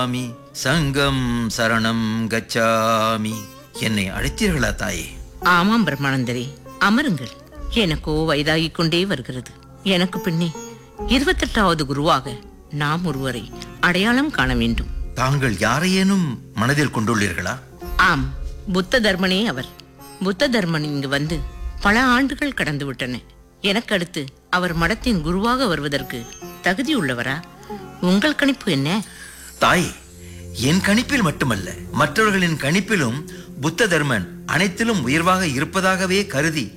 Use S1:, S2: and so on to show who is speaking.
S1: சாமி சங்கம் சரணம் கச்சாமி என்னை அழைத்தீர்களா தாயே
S2: ஆமாம் பிரம்மானந்தரே அமருங்கள் எனக்கோ வயதாகிக் கொண்டே வருகிறது எனக்கு பின்னே இருபத்தெட்டாவது குருவாக நாம் ஒருவரை அடையாளம் காண வேண்டும்
S1: தாங்கள் யாரையேனும் மனதில் கொண்டுள்ளீர்களா
S2: ஆம் புத்த தர்மனே அவர் புத்த தர்மன் இங்கு வந்து பல ஆண்டுகள் கடந்து விட்டன எனக்கு அடுத்து அவர் மடத்தின் குருவாக வருவதற்கு தகுதி உள்ளவரா உங்கள் கணிப்பு என்ன
S1: தாயே என் கணிப்பில் மட்டுமல்ல மற்றவர்களின் கணிப்பிலும் புத்த தர்மன் அனைத்திலும் உயர்வாக இருப்பதாகவே கருதி